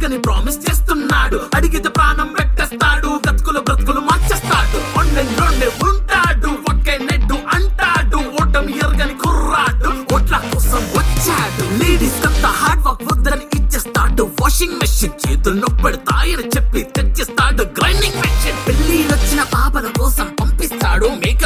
ఎరగని ప్రామిస్ చేస్తున్నాడు అడిగితే ప్రాణం పెట్టేస్తాడు బ్రతుకులు బ్రతుకులు మార్చేస్తాడు ఒండె రొండె ఉంటాడు ఒకే నెడ్డు అంటాడు ఓటమి ఎరగని కుర్రాడు ఓట్ల కోసం వచ్చాడు లేడీస్ కంత హార్డ్ వర్క్ వద్దని ఇచ్చేస్తాడు వాషింగ్ మెషిన్ చేతులు నొప్పెడతాయని చెప్పి తెచ్చిస్తాడు గ్రైండింగ్ మెషిన్ పెళ్లి వచ్చిన పాపల కోసం పంపిస్తాడు మేకప్